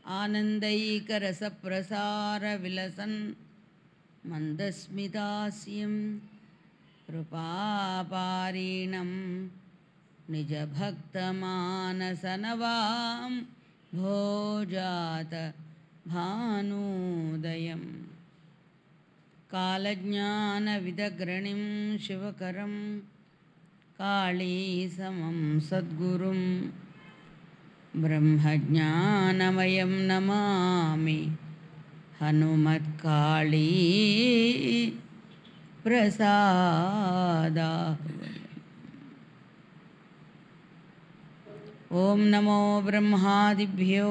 आनन्दैकरसप्रसारविलसन् मन्दस्मितास्यं कृपापारीणं निजभक्तमानसनवां भोजात भानूदयम् कालज्ञानविदग्रणिं शिवकरं काळीसमं सद्गुरुं ब्रह्मज्ञानमयं नमामि हनुमत्काळी प्रसादा ॐ नमो ब्रह्मादिभ्यो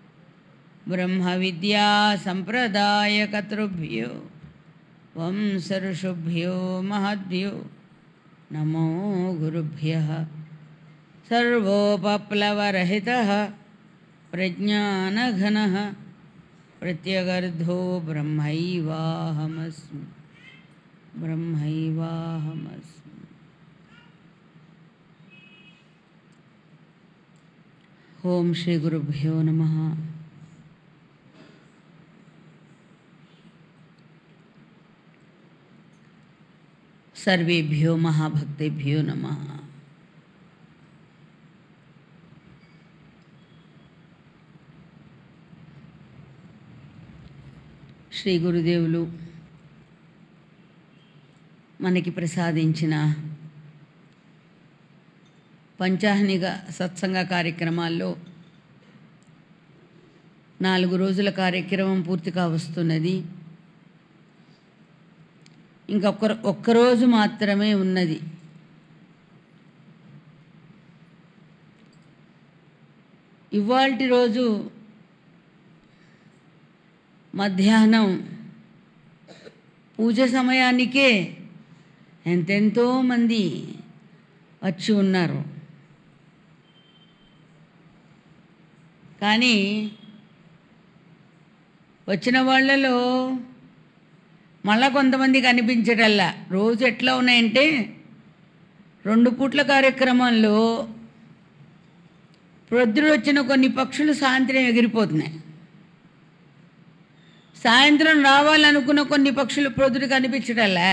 ब्रह्मविद्यासम्प्रदायकर्तृभ्यो वंसऋषुभ्यो महद्भ्यो नमो गुरुभ्यः सर्वोपप्लवरहितः प्रज्ञानघनः प्रत्यगर्धो ब्रह्मैवाहमस्मि ब्रह्मैवाहमस्मि ఓం శ్రీ గురుభ్యో నమ సర్వేభ్యో మహాభక్తేభ్యో నమ శ్రీ గురుదేవులు మనకి ప్రసాదించిన పంచాహ్నిక సత్సంగ కార్యక్రమాల్లో నాలుగు రోజుల కార్యక్రమం పూర్తిగా వస్తున్నది ఇంకొక ఒక్కరోజు మాత్రమే ఉన్నది ఇవాల్టి రోజు మధ్యాహ్నం పూజ సమయానికే ఎంతెంతో మంది వచ్చి ఉన్నారు కానీ వచ్చిన వాళ్ళలో మళ్ళా కొంతమంది కనిపించటల్లా రోజు ఎట్లా ఉన్నాయంటే రెండు పూట్ల కార్యక్రమంలో ప్రొద్దుడు వచ్చిన కొన్ని పక్షులు సాయంత్రం ఎగిరిపోతున్నాయి సాయంత్రం రావాలనుకున్న కొన్ని పక్షులు ప్రొద్దుడు కనిపించటల్లా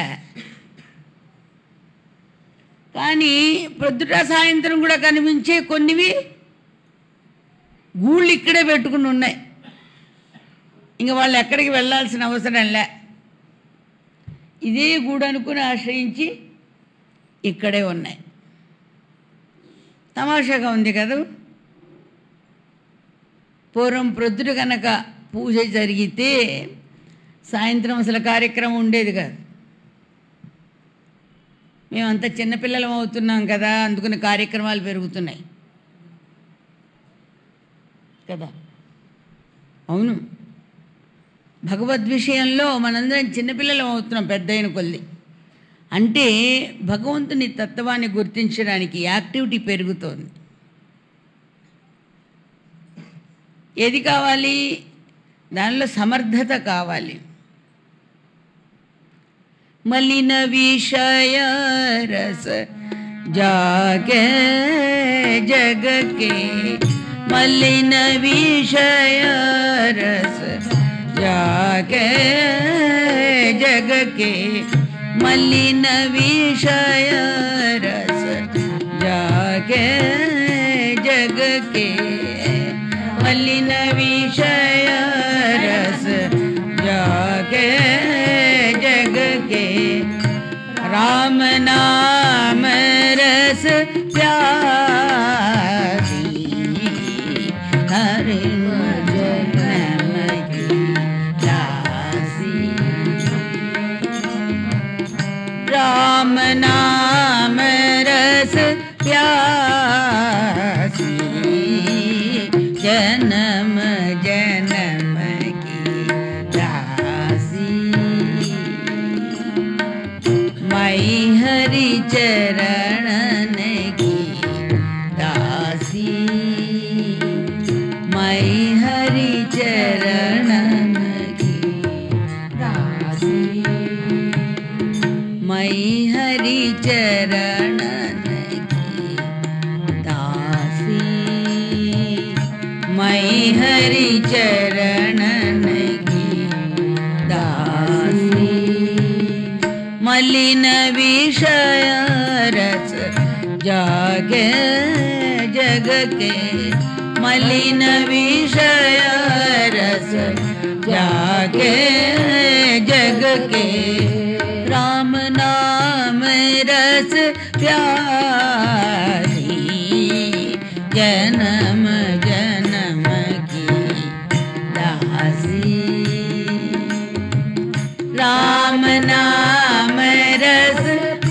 కానీ ప్రొద్దుట సాయంత్రం కూడా కనిపించే కొన్నివి గూళ్ళు ఇక్కడే పెట్టుకుని ఉన్నాయి ఇంకా వాళ్ళు ఎక్కడికి వెళ్ళాల్సిన అవసరం లే ఇదే గూడు అనుకుని ఆశ్రయించి ఇక్కడే ఉన్నాయి తమాషాగా ఉంది కదా పూర్వం ప్రొద్దుట కనుక పూజ జరిగితే సాయంత్రం అసలు కార్యక్రమం ఉండేది కాదు మేమంతా చిన్నపిల్లలం అవుతున్నాం కదా అందుకని కార్యక్రమాలు పెరుగుతున్నాయి కదా అవును భగవద్ విషయంలో మనందరం చిన్నపిల్లలం అవుతున్నాం పెద్ద అయిన కొద్ది అంటే భగవంతుని తత్వాన్ని గుర్తించడానికి యాక్టివిటీ పెరుగుతోంది ఏది కావాలి దానిలో సమర్థత కావాలి मलिन विषय रस जागे जग के मलिन विषय रस जागे जग के मलिन विषय रस जागे जग के मलिन विषय रस जागे जग के राम नाम रस प्यासी हरे जन्म की दासी राम नाम रस प्यासी जन्म जन्म की दासी मई हरि चरणन की दासी मई हरि चरणन की दासी मई हरि चरणन की दासी मैं हरि चरणन की दासी मलिन विषय रस जागे जग के मलिन विषय रस जागे जग के राम नाम रस प्यारी जन्म जन्म की दासी राम नाम रस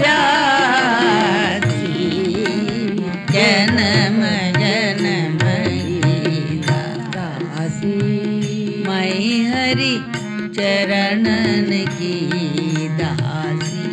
प्यासी जन्म जन्म की दासी मैं हरि चरणन की दासी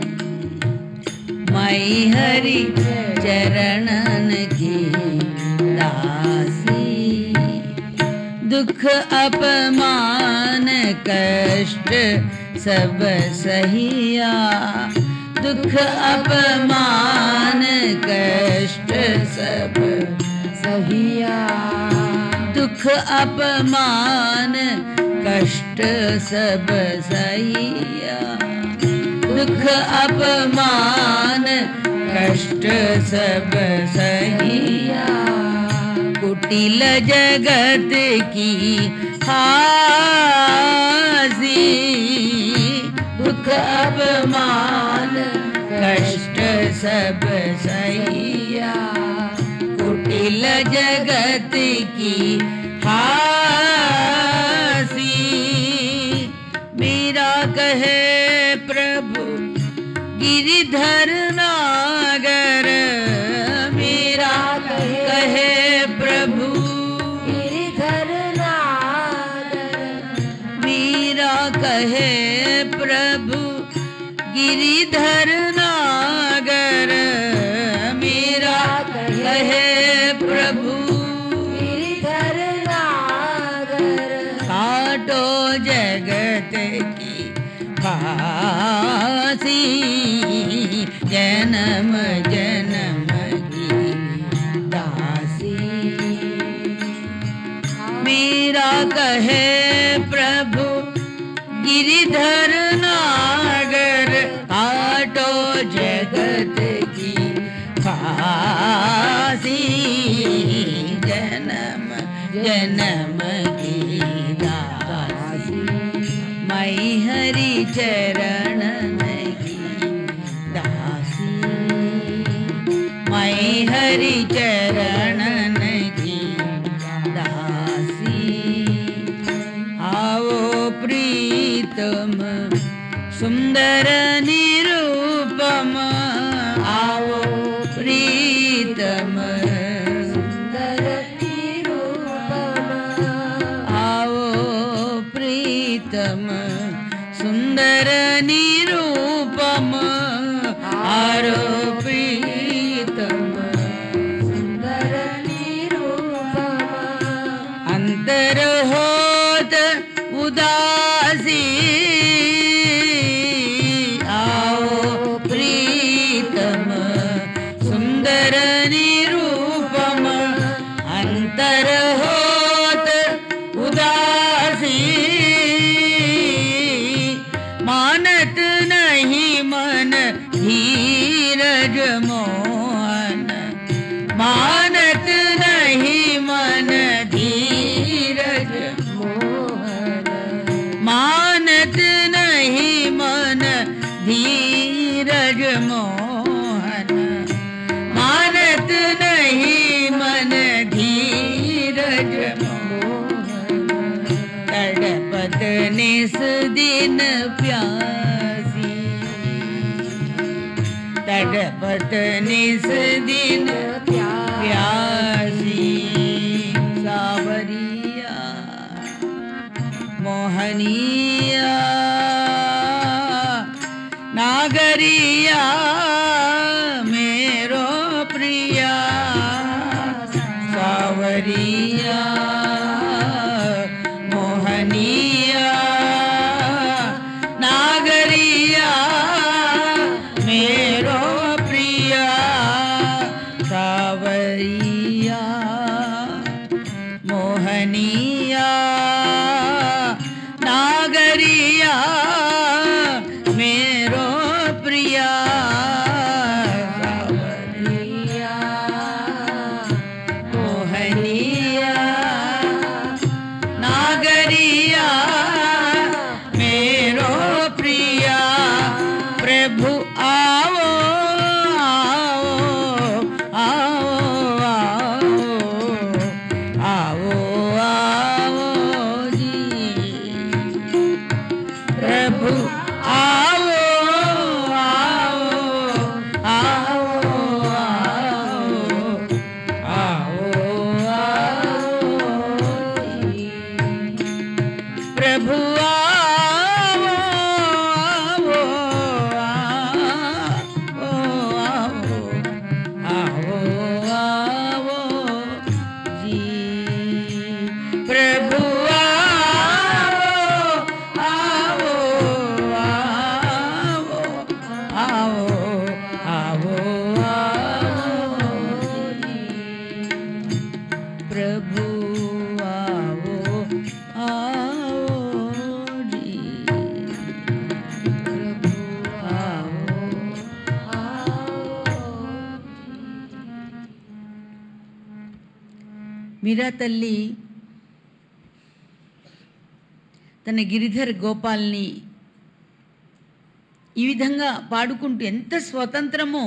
मैं हरि चरणन की दासी दुख अपमान कष्ट सब सहिया दुख अपमान कष्ट सब सहिया दुख अपमान कष्ट सब सहिया दुख अपमान कष्ट सब सहिया कुटिल जगत की हासी दुख अपमान कष्ट सब सहिया कुटिल जगत की हासी मेरा कहे प्रभु गिरिधर नागर मेरा कहे प्रभु गिरिधर नागर मेरा कहे प्रभु गिरिधर नागर मेरा कहे प्रभु गिरिधर नागर काटो जगत की फांसी जन्म जन्म की दासी मेरा कहे प्रभु गिरिधर नागर काटो जगत की फांसी जन्म जन्म की दासी मैं हरि चरण की दासी मैं हरि चरण की दासी आओ प्रीतम सुंदर निरूपम आओ प्रीतम सुंदर निरूपम आओ प्रीतम सुंदर निरूपम आरो प्रीतम सुंदर निरूपम अंतर होत उदासी आओ प्रीतम सुंदर निरूपम अंतर होत उदासी मानत नहीं मन धीरज मोहन मानत नहीं मन धीरज मोहन मानत नहीं मन धीरज मोहन मानत नहीं मन धीरज मोहन तड़पत निस दिन प्यासी तड़पत निस दिन प्यासी सावरिया मोहनिया नागरिया मेरो प्रिया सावरिया मोहनिया नागरिया मेरो प्रिया सावरिया మోహనీయా నాగరియా మేరో ప్రియా ప్రియా మోహనీయా నాగరియా మేరో ప్రియా ప్రభు आओ आओ आओ आओ आओ जी प्रभु आओ आओ आओ आओ आओ जी प्रभु आओ आओ आओ आओ जी प्रभु आओ आओ आओ आओ आओ प्रभु आओ आओ जी प्रभु आओ మీరా తల్లి తన గిరిధర్ గోపాల్ని ఈ విధంగా పాడుకుంటూ ఎంత స్వతంత్రమో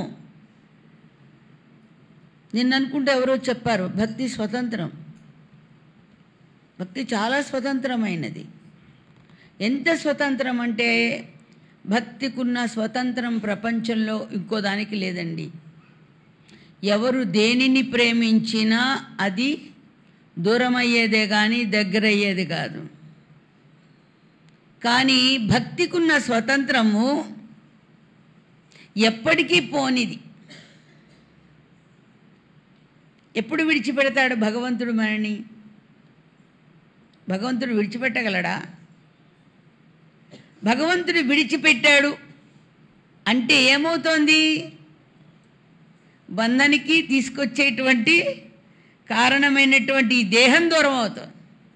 నిన్న అనుకుంటే ఎవరో చెప్పారు భక్తి స్వతంత్రం భక్తి చాలా స్వతంత్రమైనది ఎంత స్వతంత్రం అంటే భక్తికున్న స్వతంత్రం ప్రపంచంలో ఇంకో దానికి లేదండి ఎవరు దేనిని ప్రేమించినా అది దూరమయ్యేదే కానీ దగ్గరయ్యేది కాదు కానీ భక్తికున్న స్వతంత్రము ఎప్పటికీ పోనిది ఎప్పుడు విడిచిపెడతాడు భగవంతుడు మనని భగవంతుడు విడిచిపెట్టగలడా భగవంతుడు విడిచిపెట్టాడు అంటే ఏమవుతోంది బంధానికి తీసుకొచ్చేటువంటి కారణమైనటువంటి ఈ దేహం దూరం అవుతుంది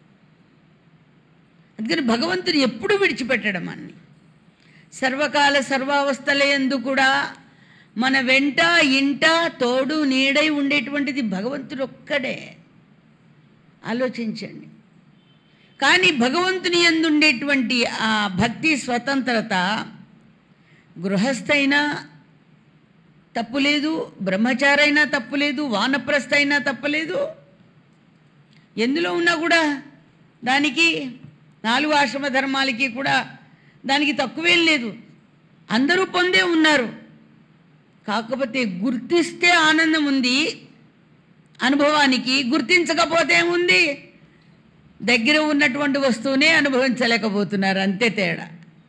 అందుకని భగవంతుడు ఎప్పుడు విడిచిపెట్టడం అన్ని సర్వకాల సర్వావస్థలయందు కూడా మన వెంట ఇంట తోడు నీడై ఉండేటువంటిది భగవంతుడు ఒక్కడే ఆలోచించండి కానీ భగవంతుని యందు ఉండేటువంటి ఆ భక్తి స్వతంత్రత గృహస్థైనా తప్పులేదు బ్రహ్మచారైనా తప్పులేదు వానప్రస్థ అయినా తప్పలేదు ఎందులో ఉన్నా కూడా దానికి నాలుగు ఆశ్రమ ధర్మాలకి కూడా దానికి తక్కువేం లేదు అందరూ పొందే ఉన్నారు కాకపోతే గుర్తిస్తే ఆనందం ఉంది అనుభవానికి గుర్తించకపోతే ఏముంది దగ్గర ఉన్నటువంటి వస్తువునే అనుభవించలేకపోతున్నారు అంతే తేడా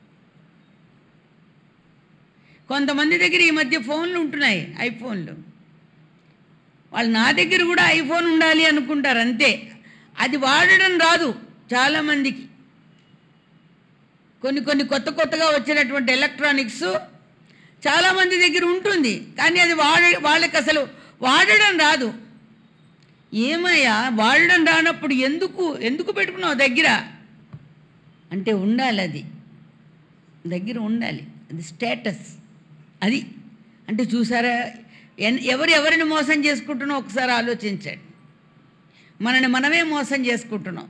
కొంతమంది దగ్గర ఈ మధ్య ఫోన్లు ఉంటున్నాయి ఐఫోన్లు వాళ్ళు నా దగ్గర కూడా ఐఫోన్ ఉండాలి అనుకుంటారు అంతే అది వాడడం రాదు చాలామందికి కొన్ని కొన్ని కొత్త కొత్తగా వచ్చినటువంటి ఎలక్ట్రానిక్స్ చాలామంది దగ్గర ఉంటుంది కానీ అది వాడ వాళ్ళకి అసలు వాడడం రాదు ఏమయ్యా వాడడం రానప్పుడు ఎందుకు ఎందుకు పెట్టుకున్నావు దగ్గర అంటే ఉండాలి అది దగ్గర ఉండాలి అది స్టేటస్ అది అంటే చూసారా ఎన్- ఎవరు ఎవరిని మోసం చేసుకుంటున్నాం ఒకసారి ఆలోచించండి మనని మనమే మోసం చేసుకుంటున్నాం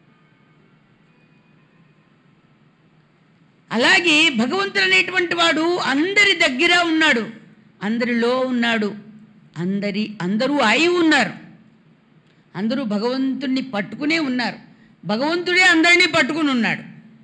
అలాగే భగవంతుడు అనేటువంటి వాడు అందరి దగ్గర ఉన్నాడు అందరిలో ఉన్నాడు అందరి అందరూ అయి ఉన్నారు అందరూ భగవంతుణ్ణి పట్టుకునే ఉన్నారు భగవంతుడే అందరినీ పట్టుకుని ఉన్నాడు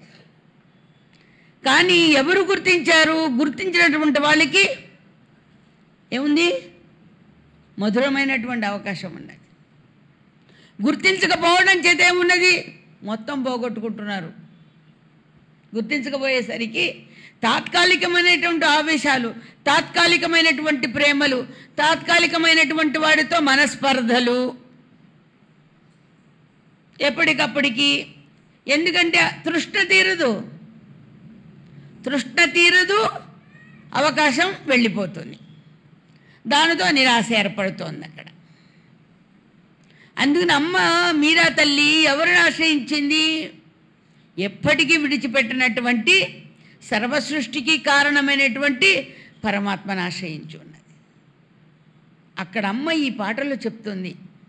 కానీ ఎవరు గుర్తించారు గుర్తించినటువంటి వాళ్ళకి ఏముంది మధురమైనటువంటి అవకాశం ఉన్నది గుర్తించకపోవడం చేత ఏమున్నది మొత్తం పోగొట్టుకుంటున్నారు గుర్తించకపోయేసరికి తాత్కాలికమైనటువంటి ఆవేశాలు తాత్కాలికమైనటువంటి ప్రేమలు తాత్కాలికమైనటువంటి వాడితో మనస్పర్ధలు ఎప్పటికప్పటికి ఎందుకంటే తృష్ణ తీరదు తృష్ణ తీరదు అవకాశం వెళ్ళిపోతుంది దానితో నిరాశ ఏర్పడుతోంది అక్కడ అందుకని అమ్మ మీరా తల్లి ఎవరిని ఆశ్రయించింది ఎప్పటికీ విడిచిపెట్టినటువంటి సర్వసృష్టికి కారణమైనటువంటి పరమాత్మను ఆశ్రయించి ఉన్నది అక్కడ అమ్మ ఈ పాటలో చెప్తుంది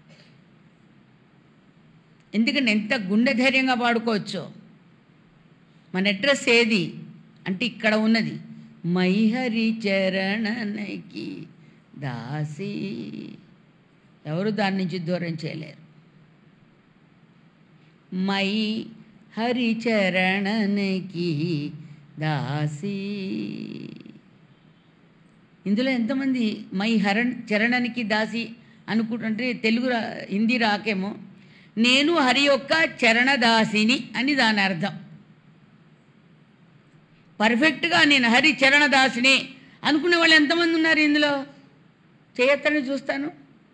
ఎందుకంటే ఎంత గుండె ధైర్యంగా పాడుకోవచ్చు మన అడ్రస్ ఏది అంటే ఇక్కడ ఉన్నది మైహరి చరణనకి దాసి ఎవరు దాని నుంచి దూరం చేయలేరు మై హరి చరణనకి దాసి ఇందులో ఎంతమంది మై హరణ్ చరణనికి దాసి అనుకుంటుంటే తెలుగు రా హిందీ రాకేమో నేను హరి యొక్క చరణదాసిని అని దాని అర్థం పర్ఫెక్ట్గా నేను హరి చరణదాసిని అనుకునే వాళ్ళు ఎంతమంది ఉన్నారు ఇందులో చేయత్తని చూస్తాను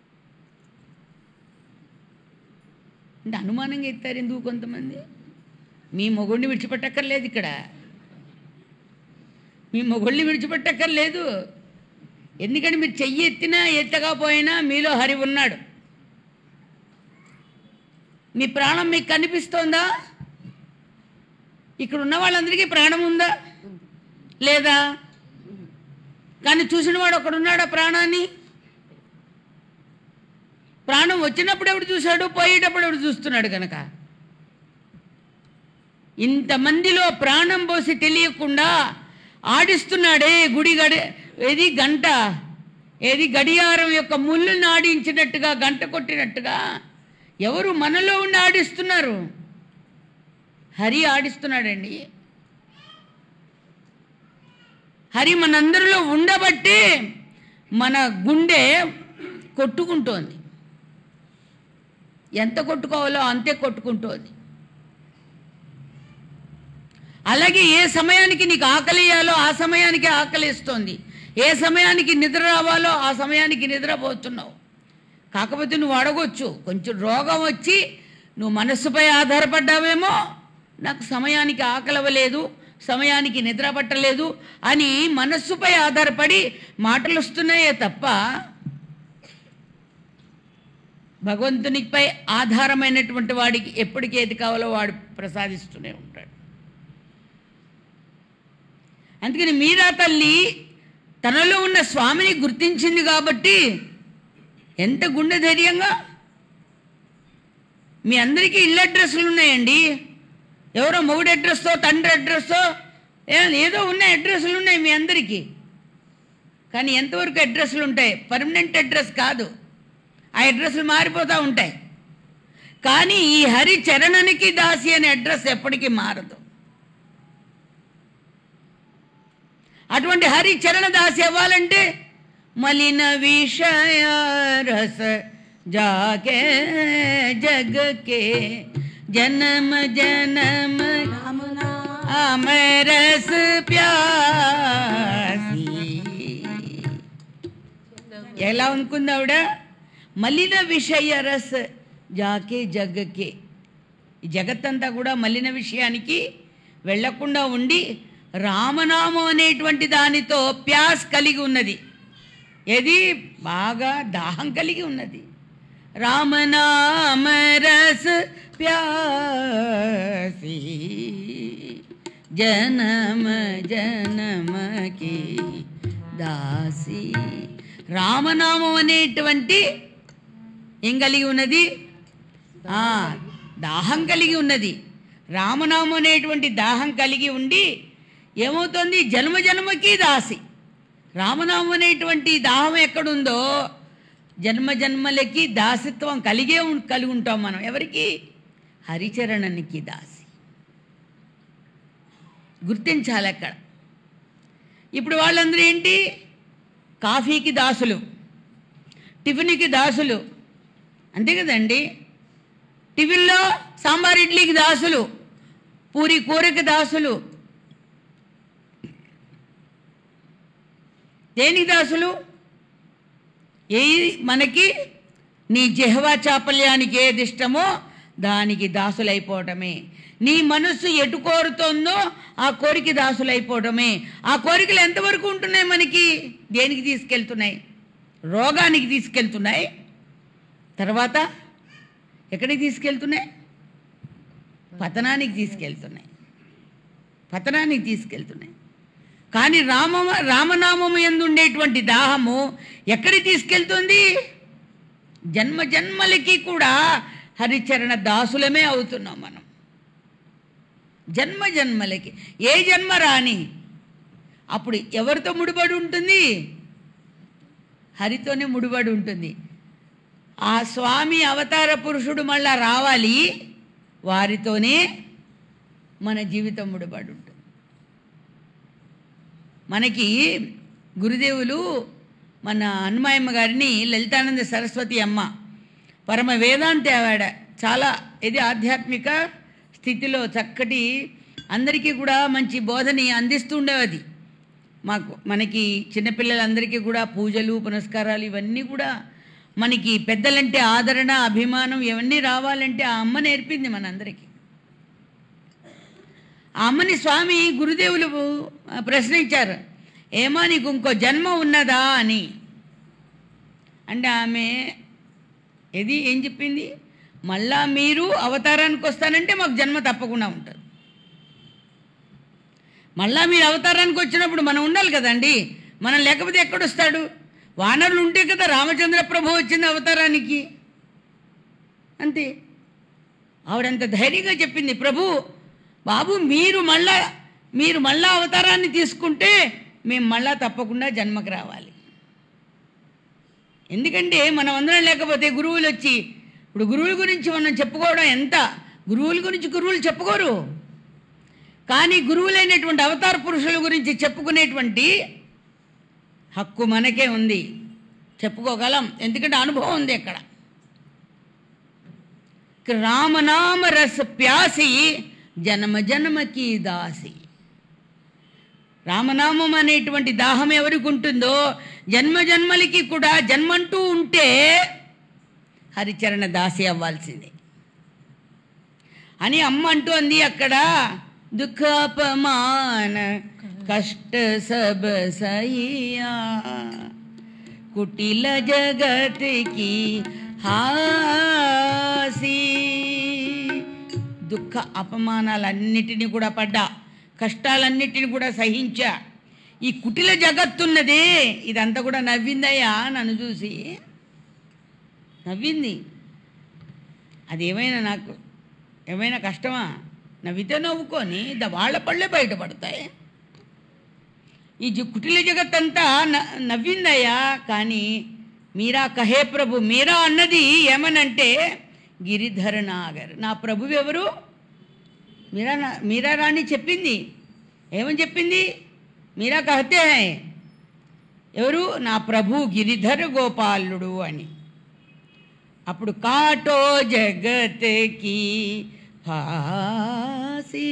అంటే అనుమానంగా ఎత్తారు ఎందుకు కొంతమంది మీ మొగుడిని విడిచిపెట్టక్కర్లేదు ఇక్కడ మీ మొగుడిని విడిచిపెట్టక్కర్లేదు ఎందుకంటే మీరు చెయ్యి ఎత్తినా ఎత్తకపోయినా మీలో హరి ఉన్నాడు మీ ప్రాణం మీకు కనిపిస్తోందా ఇక్కడ ఉన్న వాళ్ళందరికీ ప్రాణం ఉందా లేదా కానీ చూసిన వాడు ఒకడున్నాడా ప్రాణాన్ని ప్రాణం వచ్చినప్పుడు ఎవడు చూశాడు పోయేటప్పుడు ఎవడు చూస్తున్నాడు కనుక ఇంతమందిలో ప్రాణం పోసి తెలియకుండా ఆడిస్తున్నాడే గుడి గడి ఏది గంట ఏది గడియారం యొక్క ముళ్ళుని ఆడించినట్టుగా గంట కొట్టినట్టుగా ఎవరు మనలో ఉండి ఆడిస్తున్నారు హరి ఆడిస్తున్నాడండి హరి మనందరిలో ఉండబట్టి మన గుండె కొట్టుకుంటోంది ఎంత కొట్టుకోవాలో అంతే కొట్టుకుంటోంది అలాగే ఏ సమయానికి నీకు ఆకలియాలో ఆ సమయానికి ఆకలిస్తోంది ఏ సమయానికి నిద్ర రావాలో ఆ సమయానికి నిద్రపోతున్నావు కాకపోతే నువ్వు అడగొచ్చు కొంచెం రోగం వచ్చి నువ్వు మనస్సుపై ఆధారపడ్డావేమో నాకు సమయానికి ఆకలవలేదు సమయానికి నిద్ర పట్టలేదు అని మనస్సుపై ఆధారపడి మాటలు వస్తున్నాయే తప్ప భగవంతునిపై ఆధారమైనటువంటి వాడికి ఎప్పటికి ఏది కావాలో వాడు ప్రసాదిస్తూనే ఉంటాడు అందుకని మీరా తల్లి తనలో ఉన్న స్వామిని గుర్తించింది కాబట్టి ఎంత గుండె ధైర్యంగా మీ అందరికీ ఇల్లు అడ్రస్లు ఉన్నాయండి ఎవరో మొగుడు అడ్రస్తో తండ్రి అడ్రస్తో ఏ- ఏదో ఉన్నాయి అడ్రస్లు ఉన్నాయి మీ అందరికీ కానీ ఎంతవరకు అడ్రస్లు ఉంటాయి పర్మనెంట్ అడ్రస్ కాదు ఆ అడ్రస్లు మారిపోతూ ఉంటాయి కానీ ఈ హరి చరణనికి దాసి అనే అడ్రస్ ఎప్పటికీ మారదు అటువంటి హరి చరణ దాసి అవ్వాలంటే మలిన విషయ రస జాకే జగకే జనమ జనమ రామునా అమరస్ ప్యాసి ఎలా అనుకుంది ఆవిడ మలిన విషయ రస్ జాకే జగ్గకే ఈ జగత్తంతా కూడా మలిన విషయానికి వెళ్లకుండా ఉండి రామనామం అనేటువంటి దానితో ప్యాస్ కలిగి ఉన్నది ఏది బాగా దాహం కలిగి ఉన్నది రామనామ రస్ ప్యాసి జనమ జనమకి దాసి రామనామం అనేటువంటి ఏం కలిగి ఉన్నది ఆ, దాహం కలిగి ఉన్నది రామనామం అనేటువంటి దాహం కలిగి ఉండి ఏమవుతుంది జన్మ జన్మకి దాసి రామనామం అనేటువంటి దాహం ఎక్కడుందో జన్మ జన్మలకి దాసిత్వం కలిగే ఉం- కలిగి ఉంటాం మనం ఎవరికి హరిచరణనికి దాసి గుర్తించాలి అక్కడ ఇప్పుడు వాళ్ళందరూ ఏంటి కాఫీకి దాసులు టిఫిన్కి దాసులు అంతే కదండి టిఫిన్లో సాంబార్ ఇడ్లీకి దాసులు పూరి కూరకి దాసులు దేనికి దాసులు ఏ మనకి నీ జహ్వా చాపల్యానికి ఏది ఇష్టమో దానికి దాసులైపోవటమే నీ మనస్సు ఎటు కోరుతోందో ఆ కోరిక దాసులైపోవటమే ఆ కోరికలు ఎంతవరకు ఉంటున్నాయి మనకి దేనికి తీసుకెళ్తున్నాయి రోగానికి తీసుకెళ్తున్నాయి తర్వాత ఎక్కడికి తీసుకెళ్తున్నాయి పతనానికి తీసుకెళ్తున్నాయి పతనానికి తీసుకెళ్తున్నాయి కానీ రామ రామనామము ఎందు ఉండేటువంటి దాహము ఎక్కడికి తీసుకెళ్తుంది జన్మ జన్మలకి కూడా హరిచరణ దాసులమే అవుతున్నాం మనం జన్మ జన్మలకి ఏ జన్మ రాని అప్పుడు ఎవరితో ముడిపడి ఉంటుంది హరితోనే ముడిపడి ఉంటుంది ఆ స్వామి అవతార పురుషుడు మళ్ళా రావాలి వారితోనే మన జీవితం ముడిపడి ఉంటుంది మనకి గురుదేవులు మన హనుమాయమ్మ గారిని లలితానంద సరస్వతి అమ్మ పరమ వేదాంతి ఆవిడ చాలా ఇది ఆధ్యాత్మిక స్థితిలో చక్కటి అందరికీ కూడా మంచి బోధని అందిస్తూ ఉండేది మాకు మనకి చిన్నపిల్లలందరికీ కూడా పూజలు పునస్కారాలు ఇవన్నీ కూడా మనకి పెద్దలంటే ఆదరణ అభిమానం ఇవన్నీ రావాలంటే ఆ అమ్మ నేర్పింది మనందరికీ ఆ అమ్మని స్వామి గురుదేవులు ఆ, ప్రశ్నించారు ఏమా నీకు ఇంకో జన్మ ఉన్నదా అని అంటే ఆమె ఇది ఏం చెప్పింది మళ్ళా మీరు అవతారానికి వస్తానంటే మాకు జన్మ తప్పకుండా ఉంటుంది మళ్ళా మీరు అవతారానికి వచ్చినప్పుడు మనం ఉండాలి కదండి మనం లేకపోతే ఎక్కడొస్తాడు వానరులు ఉంటే కదా రామచంద్ర ప్రభు వచ్చింది అవతారానికి అంతే ఆవిడంత ధైర్యంగా చెప్పింది ప్రభు బాబు మీరు మళ్ళా మీరు మళ్ళా అవతారాన్ని తీసుకుంటే మేము మళ్ళా తప్పకుండా జన్మకు రావాలి ఎందుకంటే మనం అందరం లేకపోతే గురువులు వచ్చి ఇప్పుడు గురువుల గురించి మనం చెప్పుకోవడం ఎంత గురువుల గురించి గురువులు చెప్పుకోరు కానీ గురువులైనటువంటి అవతార పురుషుల గురించి చెప్పుకునేటువంటి హక్కు మనకే ఉంది చెప్పుకోగలం ఎందుకంటే అనుభవం ఉంది ఇక్కడ రామనామ రస ప్యాసి జన్మ జన్మకి దాసి రామనామం అనేటువంటి దాహం ఎవరికి ఉంటుందో జన్మ జన్మలకి కూడా జన్మంటూ ఉంటే హరిచరణ దాసి అవ్వాల్సిందే అని అమ్మ అంటోంది అక్కడ దుఃఖపమాన కష్ట సబ సయ్యా కుటిల జగత్కి హాసి దుఃఖ అపమానాలన్నిటినీ కూడా పడ్డా కష్టాలన్నిటిని కూడా సహించా ఈ కుటిల జగత్తున్నదే ఇదంతా కూడా నవ్విందయ్యా నన్ను చూసి నవ్వింది అదేమైనా నాకు ఏమైనా కష్టమా నవ్వితే నవ్వుకొని ద వాళ్ళ పళ్ళే బయటపడతాయి ఈ జు- కుటిల జగత్తంతా న- నవ్విందయ్యా కానీ మీరా కహే ప్రభు మీరా అన్నది ఏమనంటే గిరిధర నాగర్ నా ప్రభు ఎవరు మీరా నా- మీరా రాణి చెప్పింది ఏమని చెప్పింది మీరా కహతే హై ఎవరు నా ప్రభు గిరిధర గోపాలుడు అని అప్పుడు కాటో జగత్కి ఫాసి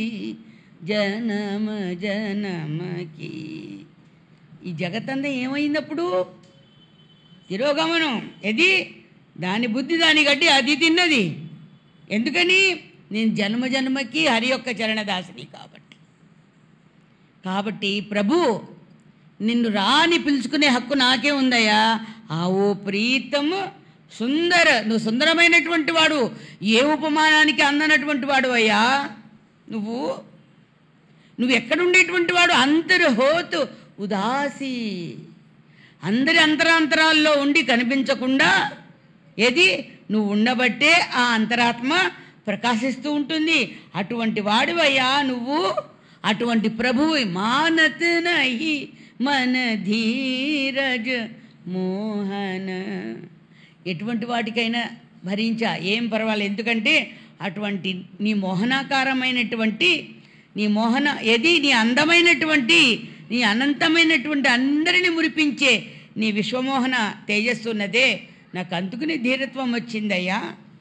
జనమ జనమకి ఈ జగత్తంతా ఏమైంది అప్పుడు తిరోగమనం ఇది దాని బుద్ధి దాని గడ్డి అది తిన్నది ఎందుకని నేను జన్మ జన్మకి హరి యొక్క చరణదాసిని కాబట్టి కాబట్టి ప్రభు నిన్ను రాని పిలుచుకునే హక్కు నాకే ఉందయ్యా ఆ ఓ ప్రీతము సుందర నువ్వు సుందరమైనటువంటి వాడు ఏ ఉపమానానికి అందనటువంటి వాడు అయ్యా నువ్వు నువ్వు ఎక్కడుండేటువంటి వాడు అంతరు హోతు ఉదాసి అందరి అంతరాంతరాల్లో ఉండి కనిపించకుండా ఏది నువ్వు ఉండబట్టే ఆ అంతరాత్మ ప్రకాశిస్తూ ఉంటుంది అటువంటి వాడివయ్యా నువ్వు అటువంటి ప్రభువు మానత్ నహి మన ధీరజ్ మోహన ఎటువంటి వాటికైనా భరించా ఏం పర్వాలేదు ఎందుకంటే అటువంటి నీ మోహనాకారమైనటువంటి నీ మోహన ఏది నీ అందమైనటువంటి నీ అనంతమైనటువంటి అందరిని మురిపించే నీ విశ్వమోహన తేజస్సు ఉన్నదే నాకు అందుకుని ధీరత్వం వచ్చిందయ్యా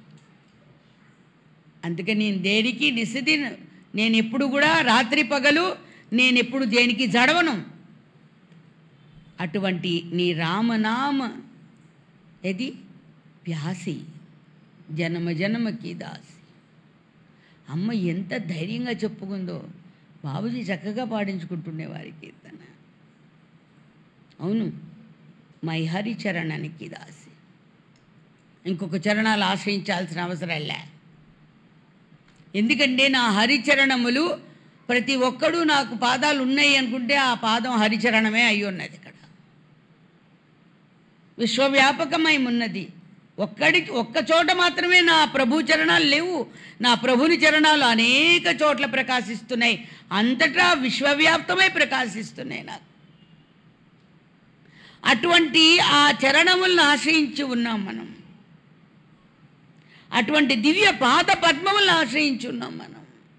అందుకే నేను దేనికి నిశితి నేను ఎప్పుడు కూడా రాత్రి పగలు నేను ఎప్పుడు దేనికి జడవను అటువంటి నీ రామనామ ఏది ప్యాసి జనమ జనమకి దాసి అమ్మ ఎంత ధైర్యంగా చెప్పుకుందో బాబుజీ చక్కగా పాడించుకుంటుండేవారి కీర్తన అవును మై హరిచరణానికి దాసి ఇంకొక చరణాలు ఆశ్రయించాల్సిన అవసరం లే ఎందుకంటే నా హరిచరణములు ప్రతి ఒక్కడూ నాకు పాదాలు ఉన్నాయి అనుకుంటే ఆ పాదం హరిచరణమే అయి ఉన్నది ఇక్కడ విశ్వవ్యాపకమై ఉన్నది ఒక్కడికి ఒక్క చోట మాత్రమే నా ప్రభు చరణాలు లేవు నా ప్రభుని చరణాలు అనేక చోట్ల ప్రకాశిస్తున్నాయి అంతటా విశ్వవ్యాప్తమై ప్రకాశిస్తున్నాయి నాకు అటువంటి ఆ చరణములను ఆశ్రయించి ఉన్నాం మనం అటువంటి దివ్య పాద పద్మములను ఆశ్రయించి ఉన్నాం మనం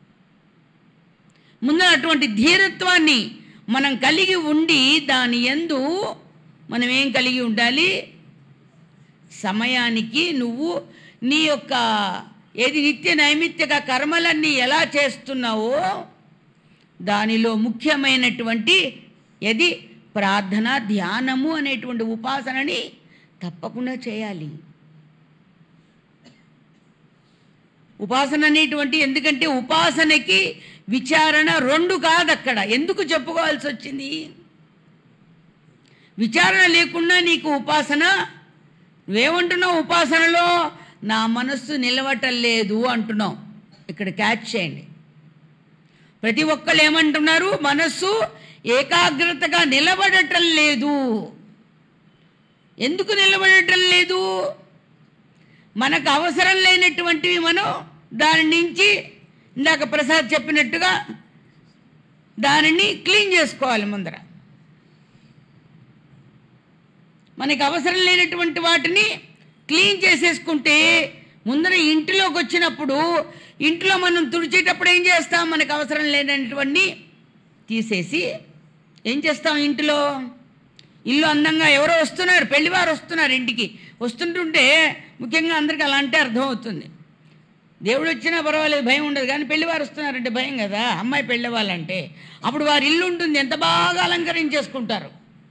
ముందు అటువంటి ధీరత్వాన్ని మనం కలిగి ఉండి దాని ఎందు మనం ఏం కలిగి ఉండాలి సమయానికి నువ్వు నీ యొక్క ఏది నిత్య నైమిత్తిక కర్మలన్నీ ఎలా చేస్తున్నావో దానిలో ముఖ్యమైనటువంటి ఏది ప్రార్థన ధ్యానము అనేటువంటి ఉపాసనని తప్పకుండా చేయాలి ఉపాసన అనేటువంటి ఎందుకంటే ఉపాసనకి విచారణ రెండు కాదు అక్కడ ఎందుకు చెప్పుకోవాల్సి వచ్చింది విచారణ లేకుండా నీకు ఉపాసన నువ్వేమంటున్నావు ఉపాసనలో నా మనస్సు నిలవటం లేదు అంటున్నావు ఇక్కడ క్యాచ్ చేయండి ప్రతి ఒక్కళ్ళు ఏమంటున్నారు మనస్సు ఏకాగ్రతగా నిలబడటం లేదు ఎందుకు నిలబడటం లేదు మనకు అవసరం లేనటువంటివి మనం దాని నుంచి ఇందాక ప్రసాద్ చెప్పినట్టుగా దానిని క్లీన్ చేసుకోవాలి ముందర మనకి అవసరం లేనటువంటి వాటిని క్లీన్ చేసేసుకుంటే ముందర ఇంటిలోకి వచ్చినప్పుడు ఇంట్లో మనం తుడిచేటప్పుడు ఏం చేస్తాం మనకు అవసరం లేనటువంటి తీసేసి ఏం చేస్తాం ఇంటిలో ఇల్లు అందంగా ఎవరో వస్తున్నారు పెళ్లివారు వస్తున్నారు ఇంటికి వస్తుంటుంటే ముఖ్యంగా అందరికీ అలా అంటే అర్థమవుతుంది దేవుడు వచ్చినా పర్వాలేదు భయం ఉండదు కానీ పెళ్లివారు వస్తున్నారంటే భయం కదా అమ్మాయి పెళ్ళి వాళ్ళంటే అప్పుడు వారి ఇల్లు ఉంటుంది ఎంత బాగా అలంకరించేసుకుంటారు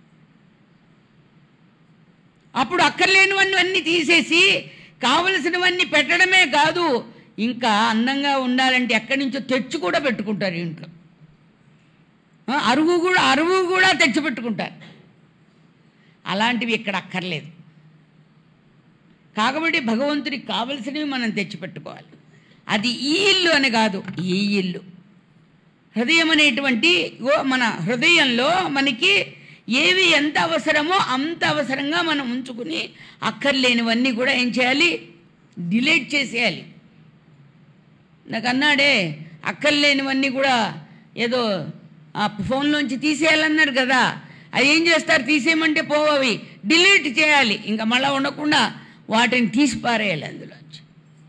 అప్పుడు అక్కర్లేనివన్నీ అన్నీ తీసేసి కావలసినవన్నీ పెట్టడమే కాదు ఇంకా అందంగా ఉండాలంటే ఎక్కడి నుంచో తెచ్చి కూడా పెట్టుకుంటారు ఇంట్లో ఆ, అరువు కూడా అరువు కూడా తెచ్చి పెట్టుకుంటారు అలాంటివి ఇక్కడ అక్కర్లేదు కాబట్టి భగవంతుడికి కావలసినవి మనం తెచ్చిపెట్టుకోవాలి అది ఈ ఇల్లు అని కాదు ఈ ఇల్లు హృదయం అనేటువంటి ఓ మన హృదయంలో మనకి ఏవి ఎంత అవసరమో అంత అవసరంగా మనం ఉంచుకుని అక్కర్లేనివన్నీ కూడా ఏం చేయాలి డిలీట్ చేసేయాలి నాకు అన్నాడే అక్కర్లేనివన్నీ కూడా ఏదో ఆ ఫోన్లోంచి తీసేయాలన్నాడు కదా అది ఏం చేస్తారు తీసేయమంటే పోవవి డిలీట్ చేయాలి ఇంకా మళ్ళీ ఉండకుండా వాటిని తీసి పారేయాలి అందులోంచి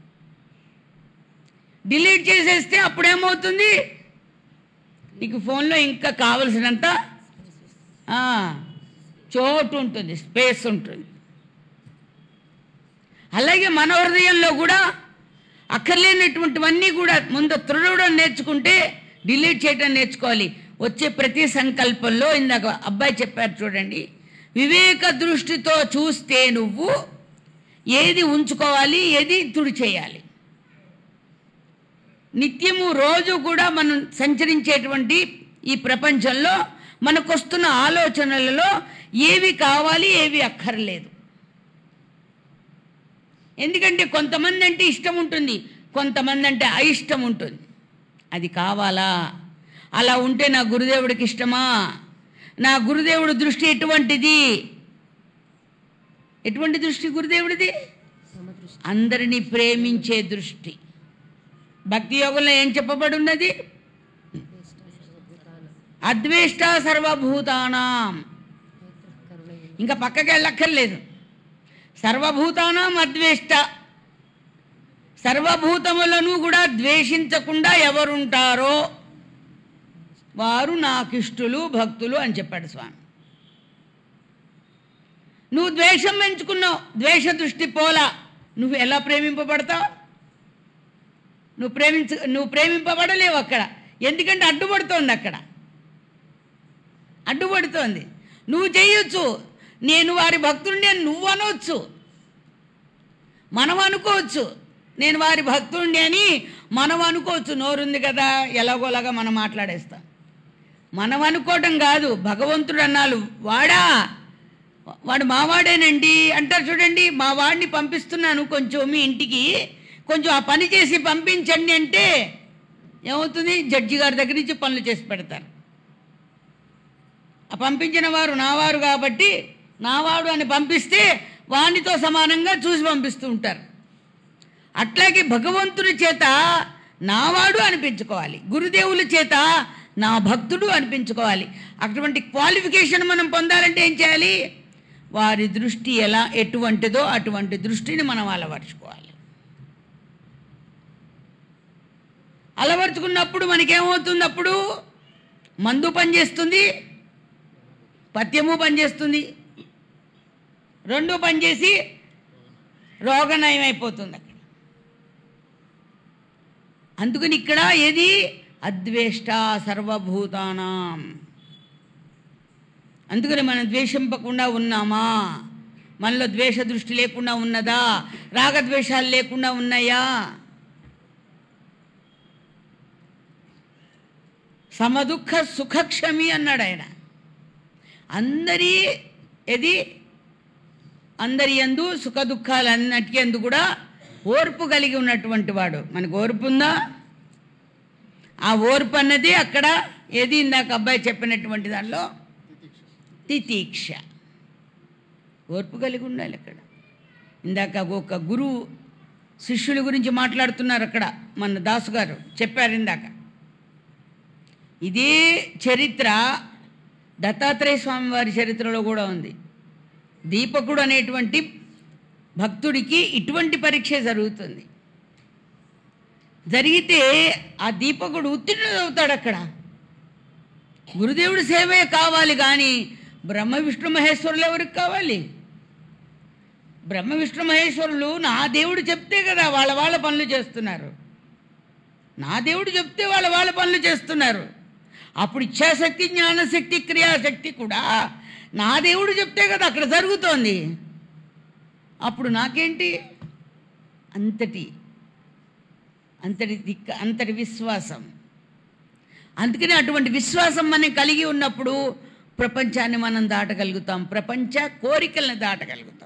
డిలీట్ చేసేస్తే అప్పుడేమవుతుంది నీకు ఫోన్లో ఇంకా కావలసినంత ఆ, చోటు ఉంటుంది స్పేస్ ఉంటుంది అలాగే మన హృదయంలో కూడా అక్కర్లేనటువంటివన్నీ కూడా ముందు త్రుడవడం నేర్చుకుంటే డిలీట్ చేయడం నేర్చుకోవాలి వచ్చే ప్రతి సంకల్పంలో ఇందాక అబ్బాయి చెప్పారు చూడండి వివేక దృష్టితో చూస్తే నువ్వు ఏది ఉంచుకోవాలి ఏది తుడి చేయాలి నిత్యము రోజు కూడా మనం సంచరించేటువంటి ఈ ప్రపంచంలో మనకొస్తున్న ఆలోచనలలో ఏవి కావాలి ఏవి అక్కర్లేదు ఎందుకంటే కొంతమంది అంటే ఇష్టం ఉంటుంది కొంతమంది అంటే అయిష్టం ఉంటుంది అది కావాలా అలా ఉంటే నా గురుదేవుడికి ఇష్టమా నా గురుదేవుడి దృష్టి ఎటువంటిది ఎటువంటి దృష్టి గురుదేవుడిది అందరినీ ప్రేమించే దృష్టి భక్తి యోగంలో ఏం చెప్పబడి ఉన్నది అద్వేష్ట సర్వభూతానాం ఇంకా పక్కకి వెళ్ళక్కర్లేదు సర్వభూతానాం అద్వేష్ట సర్వభూతములను కూడా ద్వేషించకుండా ఎవరుంటారో వారు నాకిష్టులు భక్తులు అని చెప్పాడు స్వామి నువ్వు ద్వేషం పెంచుకున్నావు ద్వేష దృష్టి పోలా నువ్వు ఎలా ప్రేమింపబడతావు నువ్వు ప్రేమించ నువ్వు ప్రేమింపబడలేవు అక్కడ ఎందుకంటే అడ్డుపడుతోంది అక్కడ అడ్డుపడుతోంది నువ్వు చేయొచ్చు నేను వారి భక్తుడిని అని నువ్వు అనవచ్చు మనం అనుకోవచ్చు నేను వారి భక్తుడిని అని మనం అనుకోవచ్చు నోరుంది కదా ఎలాగోలాగా మనం మాట్లాడేస్తాం మనం అనుకోవటం కాదు భగవంతుడు అన్నాడు వాడా వాడు మావాడేనండి అంటారు చూడండి మా వాడిని పంపిస్తున్నాను కొంచెం మీ ఇంటికి కొంచెం ఆ పని చేసి పంపించండి అంటే ఏమవుతుంది జడ్జి గారి దగ్గర నుంచి పనులు చేసి పెడతారు ఆ పంపించిన వారు నావారు కాబట్టి నావాడు అని పంపిస్తే వానితో సమానంగా చూసి పంపిస్తూ ఉంటారు అట్లాగే భగవంతుని చేత నావాడు అనిపించుకోవాలి గురుదేవుల చేత నా భక్తుడు అనిపించుకోవాలి అటువంటి క్వాలిఫికేషన్ మనం పొందాలంటే ఏం చేయాలి వారి దృష్టి ఎలా ఎటువంటిదో అటువంటి దృష్టిని మనం అలవర్చుకోవాలి అలవర్చుకున్నప్పుడు మనకేమవుతుంది అప్పుడు మందు పనిచేస్తుంది పథ్యము పనిచేస్తుంది రెండు పనిచేసి రోగనయం అయిపోతుంది అక్కడ అందుకని ఇక్కడ ఏది అద్వేష్ట సర్వభూతానాం అందుకని మనం ద్వేషింపకుండా ఉన్నామా మనలో ద్వేష దృష్టి లేకుండా ఉన్నదా రాగద్వేషాలు లేకుండా ఉన్నాయా సమదుఃఖ సుఖక్షమి అన్నాడు ఆయన అందరి ఏది అందరి ఎందు సుఖ దుఃఖాలన్నిటికీ ఎందు కూడా ఓర్పు కలిగి ఉన్నటువంటి వాడు మనకు ఓర్పు ఉందా ఆ ఓర్పు అన్నది అక్కడ ఏది ఇందాక అబ్బాయి చెప్పినటువంటి దానిలో తితీక్ష ఓర్పు కలిగి ఉండాలి అక్కడ ఇందాక ఒక గురువు శిష్యుల గురించి మాట్లాడుతున్నారు అక్కడ మన దాసు గారు చెప్పారు ఇందాక ఇదే చరిత్ర దత్తాత్రేయ స్వామి వారి చరిత్రలో కూడా ఉంది దీపకుడు అనేటువంటి భక్తుడికి ఇటువంటి పరీక్ష జరుగుతుంది జరిగితే ఆ దీపకుడు ఉత్తీర్ణుడు అవుతాడు అక్కడ గురుదేవుడి సేవే కావాలి కానీ బ్రహ్మ విష్ణు మహేశ్వరులు ఎవరికి కావాలి బ్రహ్మ విష్ణు మహేశ్వరులు నా దేవుడు చెప్తే కదా వాళ్ళ వాళ్ళ పనులు చేస్తున్నారు నా దేవుడు చెప్తే వాళ్ళ వాళ్ళ పనులు చేస్తున్నారు అప్పుడు ఇచ్ఛాశక్తి జ్ఞానశక్తి క్రియాశక్తి కూడా నా దేవుడు చెప్తే కదా అక్కడ జరుగుతోంది అప్పుడు నాకేంటి అంతటి అంతటి దిక్క అంతటి విశ్వాసం అందుకని అటువంటి విశ్వాసం మనం కలిగి ఉన్నప్పుడు ప్రపంచాన్ని మనం దాటగలుగుతాం ప్రపంచ కోరికల్ని దాటగలుగుతాం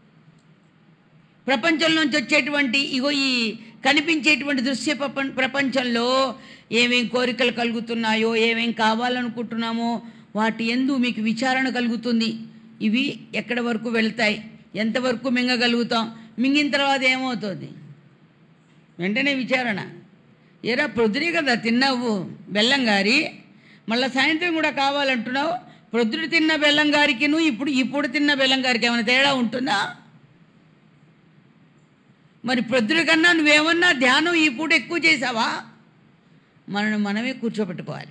ప్రపంచం నుంచి వచ్చేటువంటి ఇగో ఈ కనిపించేటువంటి దృశ్య ప్రపం- ప్రపంచంలో ఏమేం కోరికలు కలుగుతున్నాయో ఏమేం కావాలనుకుంటున్నామో వాటి ఎందు మీకు విచారణ కలుగుతుంది ఇవి ఎక్కడి వరకు వెళ్తాయి ఎంతవరకు మింగగలుగుతాం మింగిన తర్వాత ఏమవుతుంది వెంటనే విచారణ ఏరా ప్రొద్దునే కదా తిన్నావు బెల్లం గారి మళ్ళీ సాయంత్రం కూడా కావాలంటున్నావు ప్రొద్దుడు తిన్న బెల్లం గారికి నువ్వు ఇప్పుడు ఇప్పుడు తిన్న బెల్లం గారికి ఏమైనా తేడా ఉంటుందా మరి ప్రొద్దున కన్నా నువ్వేమన్నా ధ్యానం ఈ పూట ఎక్కువ చేసావా మనని మనమే కూర్చోబెట్టుకోవాలి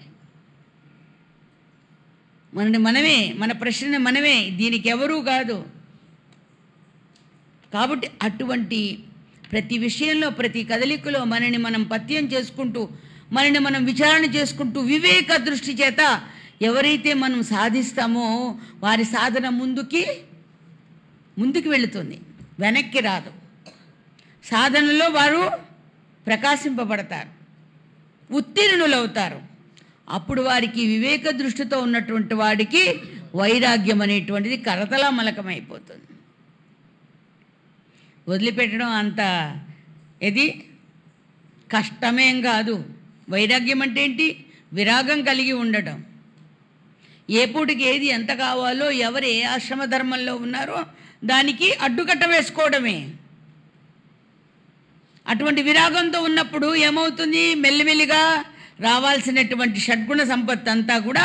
మనని మనమే మన ప్రశ్న మనమే దీనికి ఎవరూ కాదు కాబట్టి అటువంటి ప్రతి విషయంలో ప్రతి కదలికలో మనని మనం పత్యం చేసుకుంటూ మనని మనం విచారణ చేసుకుంటూ వివేక దృష్టి చేత ఎవరైతే మనం సాధిస్తామో వారి సాధన ముందుకి ముందుకు వెళుతుంది వెనక్కి రాదు సాధనలో వారు ప్రకాశింపబడతారు ఉత్తీర్ణులవుతారు అప్పుడు వారికి వివేక దృష్టితో ఉన్నటువంటి వాడికి వైరాగ్యం అనేటువంటిది కరతలా మలకమైపోతుంది వదిలిపెట్టడం అంత ఇది కష్టమేం కాదు వైరాగ్యం అంటే ఏంటి విరాగం కలిగి ఉండటం ఏ పూటకి ఏది ఎంత కావాలో ఎవరు ఏ ఆశ్రమ ధర్మంలో ఉన్నారో దానికి అడ్డుకట్ట వేసుకోవడమే అటువంటి విరాగంతో ఉన్నప్పుడు ఏమవుతుంది మెల్లిమెల్లిగా రావాల్సినటువంటి షడ్గుణ సంపత్తి అంతా కూడా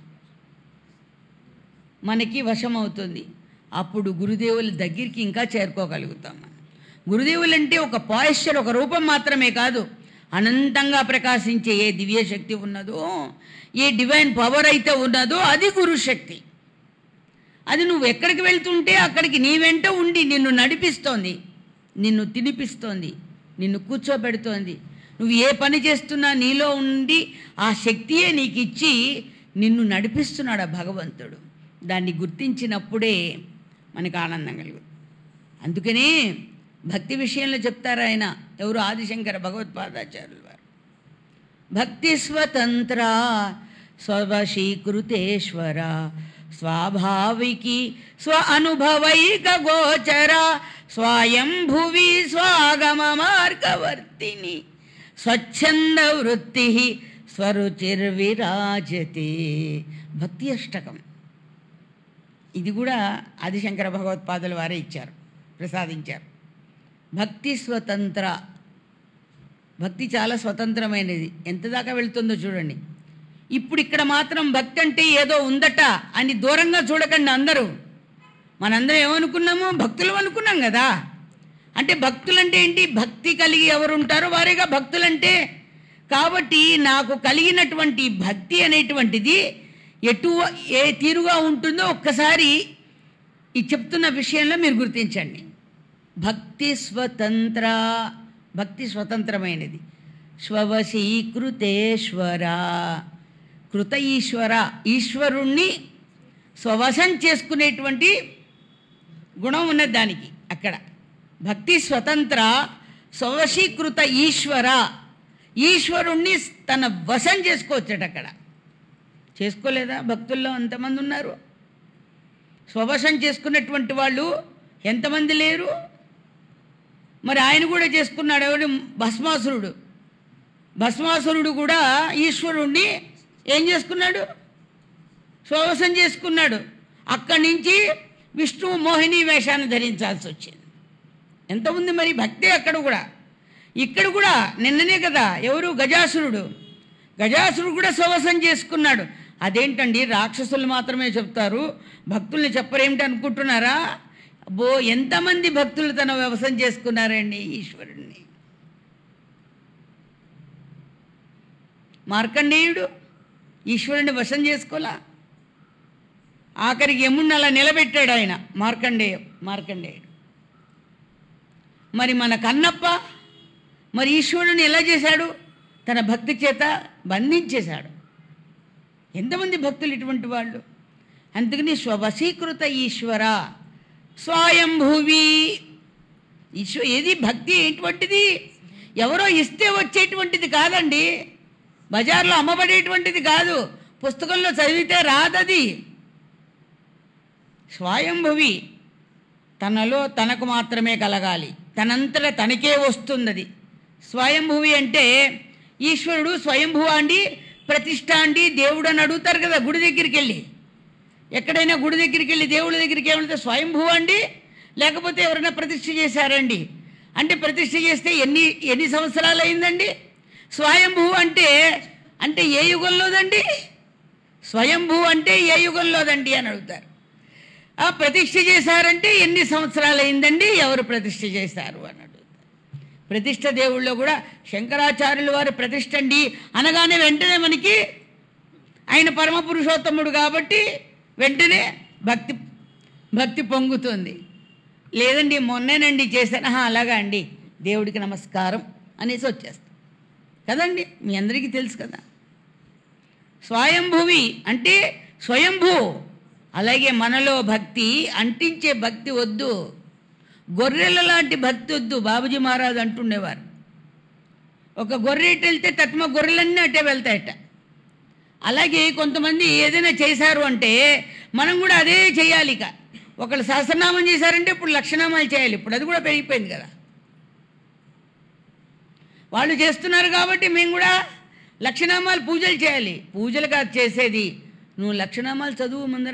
మనకి వశమవుతుంది అప్పుడు గురుదేవుల దగ్గరికి ఇంకా చేరుకోగలుగుతాం మనం గురుదేవులు అంటే ఒక పాయిశ్చర్ ఒక రూపం మాత్రమే కాదు అనంతంగా ప్రకాశించే ఏ దివ్య శక్తి ఉన్నదో ఏ డివైన్ పవర్ అయితే ఉన్నదో అది గురుశక్తి అది నువ్వు ఎక్కడికి వెళ్తుంటే అక్కడికి నీ వెంట ఉండి నిన్ను నడిపిస్తోంది నిన్ను తినిపిస్తోంది నిన్ను కూర్చోబెడుతోంది నువ్వు ఏ పని చేస్తున్నా నీలో ఉండి ఆ శక్తియే నీకు ఇచ్చి నిన్ను నడిపిస్తున్నాడు ఆ భగవంతుడు దాన్ని గుర్తించినప్పుడే మనకు ఆనందం కలుగుతుంది అందుకనే భక్తి విషయంలో చెప్తారు ఆయన ఎవరు ఆదిశంకర భగవత్పాదాచార్యులు వారు భక్తి స్వతంత్ర స్వవశీకృతేశ్వర స్వాభావికి స్వ అనుభవైక గోచర స్వయంభువి స్వాగమ మార్గవర్తిని స్వచ్ఛంద వృత్తి స్వరుచిర్విరాజతే భక్తి అష్టకం ఇది కూడా ఆదిశంకర భగవత్పాదుల వారే ఇచ్చారు ప్రసాదించారు భక్తి స్వతంత్ర భక్తి చాలా స్వతంత్రమైనది ఎంత దాకా వెళ్తుందో చూడండి ఇప్పుడు ఇక్కడ మాత్రం భక్తి అంటే ఏదో ఉందట అని దూరంగా చూడకండి అందరూ మనందరం ఏమనుకున్నాము భక్తులు అనుకున్నాం కదా అంటే భక్తులంటే ఏంటి భక్తి కలిగి ఎవరు ఉంటారో వారేగా భక్తులంటే కాబట్టి నాకు కలిగినటువంటి భక్తి అనేటువంటిది ఎటు ఏ తీరుగా ఉంటుందో ఒక్కసారి ఈ చెప్తున్న విషయంలో మీరు గుర్తించండి భక్తి స్వతంత్ర భక్తి స్వతంత్రమైనది స్వవశీకృతేశ్వర కృత ఈశ్వర ఈశ్వరుణ్ణి స్వవశం చేసుకునేటువంటి గుణం ఉన్నది దానికి అక్కడ భక్తి స్వతంత్ర స్వవశీకృత ఈశ్వర ఈశ్వరుణ్ణి తన వశం చేసుకోవచ్చట అక్కడ చేసుకోలేదా భక్తుల్లో ఎంతమంది ఉన్నారు స్వవశం చేసుకున్నటువంటి వాళ్ళు ఎంతమంది లేరు మరి ఆయన కూడా చేసుకున్నాడు ఎవడు భస్మాసురుడు భస్మాసురుడు కూడా ఈశ్వరుణ్ణి ఏం చేసుకున్నాడు స్వవశం చేసుకున్నాడు అక్కడి నుంచి విష్ణువు మోహిని వేషాన్ని ధరించాల్సి వచ్చింది ఎంత ఉంది మరి భక్తి అక్కడ కూడా ఇక్కడ కూడా నిన్ననే కదా ఎవరు గజాసురుడు గజాసురుడు కూడా స్వవశం చేసుకున్నాడు అదేంటండి రాక్షసులు మాత్రమే చెప్తారు భక్తుల్ని చెప్పరేమిటి అనుకుంటున్నారా అబ్బో ఎంతమంది భక్తులు తన వ్యవసాయం చేసుకున్నారండి ఈశ్వరుణ్ణి మార్కండేయుడు ఈశ్వరుని వశం చేసుకోలా ఆఖరికి యముణ్ణి అలా నిలబెట్టాడు ఆయన మార్కండేయ మార్కండేయుడు మరి మన కన్నప్ప మరి ఈశ్వరుని ఎలా చేశాడు తన భక్తి చేత బంధించేశాడు ఎంతమంది భక్తులు ఇటువంటి వాళ్ళు అందుకని స్వవశీకృత ఈశ్వర స్వయంభువి ఈశ్వ ఏది భక్తి ఏంటువంటిది ఎవరో ఇస్తే వచ్చేటువంటిది కాదండి బజార్లో అమ్మబడేటువంటిది కాదు పుస్తకంలో చదివితే రాదది స్వయంభువి తనలో తనకు మాత్రమే కలగాలి తనంతట తనకే వస్తుందది స్వయంభువి అంటే ఈశ్వరుడు స్వయంభువ అండి ప్రతిష్ట అండి దేవుడు అని అడుగుతారు కదా గుడి దగ్గరికి వెళ్ళి ఎక్కడైనా గుడి దగ్గరికి వెళ్ళి దేవుడి దగ్గరికి ఏమంటే స్వయంభువ అండి లేకపోతే ఎవరైనా ప్రతిష్ఠ చేశారండి అంటే ప్రతిష్ఠ చేస్తే ఎన్ని ఎన్ని సంవత్సరాలు అయిందండి స్వయంభూ అంటే అంటే ఏ యుగంలోదండి స్వయంభూ అంటే ఏ యుగంలోదండి అని అడుగుతారు ఆ ప్రతిష్ఠ చేశారంటే ఎన్ని సంవత్సరాలు అయిందండి ఎవరు ప్రతిష్ఠ చేశారు అని అడుగుతారు ప్రతిష్ఠ దేవుళ్ళో కూడా శంకరాచార్యుల వారి ప్రతిష్ఠ అండి అనగానే వెంటనే మనకి ఆయన పరమ పురుషోత్తముడు కాబట్టి వెంటనే భక్తి భక్తి పొంగుతుంది లేదండి మొన్నేనండి చేశాను "ఆహా, అలాగా అండి దేవుడికి నమస్కారం అనేసి వచ్చేస్తాం కదండి మీ అందరికీ తెలుసు కదా స్వయంభువి అంటే స్వయంభూ అలాగే మనలో భక్తి అంటించే భక్తి వద్దు గొర్రెల లాంటి భక్తి వద్దు బాబుజీ మహారాజు అంటుండేవారు ఒక గొర్రె ఇటు వెళ్తే తత్మ గొర్రెలన్నీ అట్టే వెళ్తాయట అలాగే కొంతమంది ఏదైనా చేశారు అంటే మనం కూడా అదే చేయాలి ఇక ఒకళ్ళు సహస్రనామం చేశారంటే ఇప్పుడు లక్షనామాలు చేయాలి ఇప్పుడు అది కూడా పెరిగిపోయింది కదా వాళ్ళు చేస్తున్నారు కాబట్టి మేము కూడా లక్షనామాలు పూజలు చేయాలి పూజలు కాదు చేసేది నువ్వు లక్షనామాలు చదువు ముందర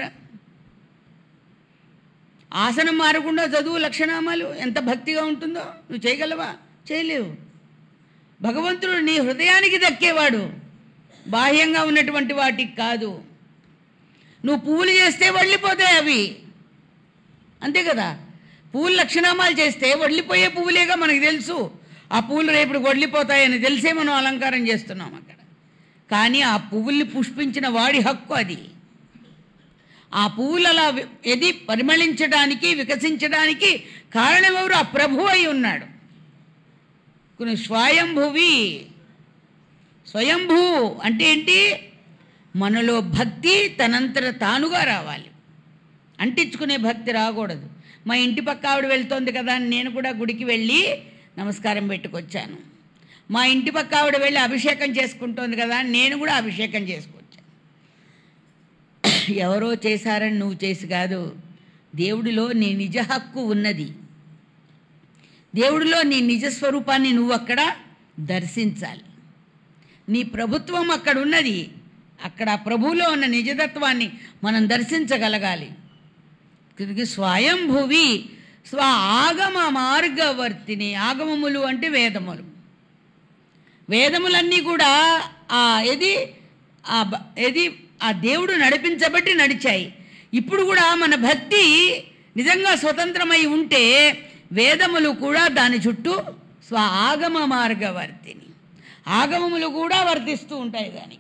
ఆసనం మారకుండా చదువు లక్షనామాలు ఎంత భక్తిగా ఉంటుందో నువ్వు చేయగలవా చేయలేవు భగవంతుడు నీ హృదయానికి దక్కేవాడు బాహ్యంగా ఉన్నటువంటి వాటికి కాదు నువ్వు పువ్వులు చేస్తే వళ్ళిపోతాయి అవి అంతే కదా పువ్వులు లక్షణామాలు చేస్తే వడ్లిపోయే పువ్వులేగా మనకు తెలుసు ఆ పువ్వులు రేపు వడ్లిపోతాయని తెలిసే మనం అలంకారం చేస్తున్నాం అక్కడ కానీ ఆ పువ్వుల్ని పుష్పించిన వాడి హక్కు అది ఆ పువ్వులు అలా వి- ఎది పరిమళించడానికి వికసించడానికి కారణం ఎవరు ఆ ప్రభు అయి ఉన్నాడు కొన్ని స్వయంభువి స్వయంభూ అంటే ఏంటి మనలో భక్తి తనంతట తానుగా రావాలి అంటించుకునే భక్తి రాకూడదు మా ఇంటి పక్క ఆవిడ వెళ్తోంది కదా అని నేను కూడా గుడికి వెళ్ళి నమస్కారం పెట్టుకొచ్చాను మా ఇంటి పక్క ఆవిడ వెళ్ళి అభిషేకం చేసుకుంటోంది కదా అని నేను కూడా అభిషేకం చేసుకొచ్చాను ఎవరో చేశారని నువ్వు చేసి కాదు దేవుడిలో నీ నిజ హక్కు ఉన్నది దేవుడిలో నీ నిజ స్వరూపాన్ని నువ్వు అక్కడ దర్శించాలి నీ ప్రభుత్వం అక్కడ ఉన్నది అక్కడ ఆ ప్రభువులో ఉన్న నిజతత్వాన్ని మనం దర్శించగలగాలి తిరిగి స్వయంభువి స్వ ఆగమ మార్గవర్తిని ఆగమములు అంటే వేదములు వేదములన్నీ కూడా ఆ ఏది ఆ బ- ఏది ఆ దేవుడు నడిపించబట్టి నడిచాయి ఇప్పుడు కూడా మన భక్తి నిజంగా స్వతంత్రమై ఉంటే వేదములు కూడా దాని చుట్టూ స్వ ఆగమ మార్గవర్తిని ఆగమములు కూడా వర్తిస్తూ ఉంటాయి దానికి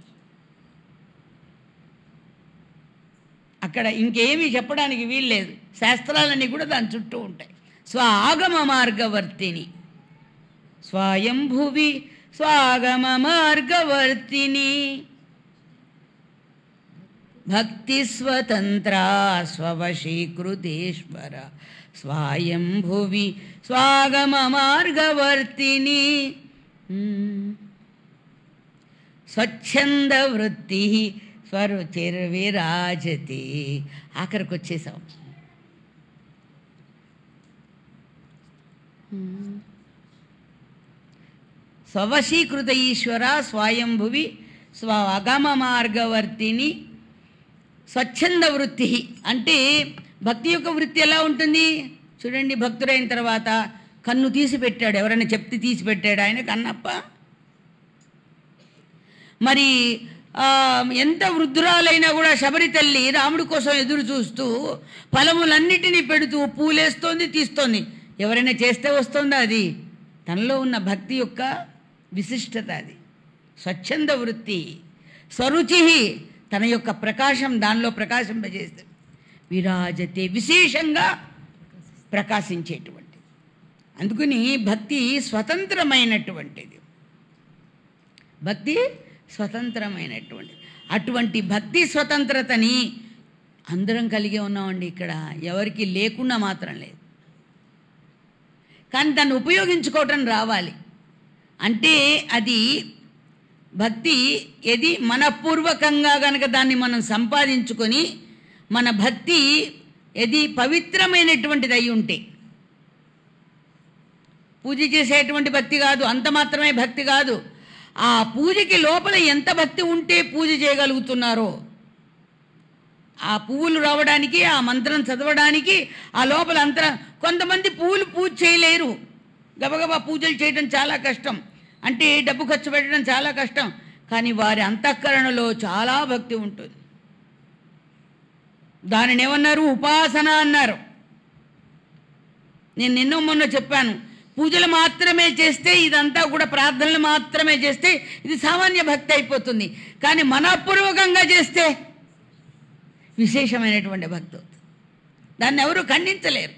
అక్కడ ఇంకేమీ చెప్పడానికి వీల్లేదు శాస్త్రాలన్నీ కూడా దాని చుట్టూ ఉంటాయి స్వ ఆగమ మార్గవర్తిని స్వయంభువి స్వాగమ మార్గవర్తిని భక్తి స్వతంత్ర స్వవశీకృతేశ్వర స్వయంభువి స్వాగమ మార్గవర్తిని మ్మ్. స్వచ్ఛంద వృత్తి స్వరుచిర్విరాజతి ఆఖరికి వచ్చేసాం స్వవశీకృత ఈశ్వర స్వయంభువి స్వ అగమ మార్గవర్తిని స్వచ్ఛంద వృత్తి అంటే భక్తి యొక్క వృత్తి ఎలా ఉంటుంది చూడండి భక్తుడైన తర్వాత కన్ను తీసి పెట్టాడు ఎవరైనా చెప్తే తీసి పెట్టాడు ఆయన కన్నప్ప మరి ఆ, ఎంత వృద్ధురాలైనా కూడా శబరి తల్లి రాముడి కోసం ఎదురు చూస్తూ ఫలములన్నిటినీ పెడుతూ పూలేస్తోంది తీస్తోంది ఎవరైనా చేస్తే వస్తుందా అది తనలో ఉన్న భక్తి యొక్క విశిష్టత అది స్వచ్ఛంద వృత్తి స్వరుచి తన యొక్క ప్రకాశం దానిలో ప్రకాశింపజేస్తుంది విరాజతే విశేషంగా ప్రకాశించేటువంటి అందుకని భక్తి స్వతంత్రమైనటువంటిది భక్తి స్వతంత్రమైనటువంటిది అటువంటి భక్తి స్వతంత్రతని అందరం కలిగి ఉన్నామండి ఇక్కడ ఎవరికి లేకుండా మాత్రం లేదు కానీ దాన్ని ఉపయోగించుకోవటం రావాలి అంటే అది భక్తి ఏది మనపూర్వకంగా గనక దాన్ని మనం సంపాదించుకొని మన భక్తి ఏది పవిత్రమైనటువంటిది అయి ఉంటే పూజ చేసేటువంటి భక్తి కాదు అంత మాత్రమే భక్తి కాదు ఆ పూజకి లోపల ఎంత భక్తి ఉంటే పూజ చేయగలుగుతున్నారో ఆ పువ్వులు రావడానికి ఆ మంత్రం చదవడానికి ఆ లోపల అంతర కొంతమంది పువ్వులు పూజ చేయలేరు గబగబా పూజలు చేయడం చాలా కష్టం అంటే డబ్బు ఖర్చు పెట్టడం చాలా కష్టం కానీ వారి అంతఃకరణలో చాలా భక్తి ఉంటుంది దానిని ఏమన్నారు ఉపాసన అన్నారు నేను నిన్న మొన్న చెప్పాను పూజలు మాత్రమే చేస్తే ఇదంతా కూడా ప్రార్థనలు మాత్రమే చేస్తే ఇది సామాన్య భక్తి అయిపోతుంది కానీ మనపూర్వకంగా చేస్తే విశేషమైనటువంటి భక్తి అవుతుంది దాన్ని ఎవరు ఖండించలేరు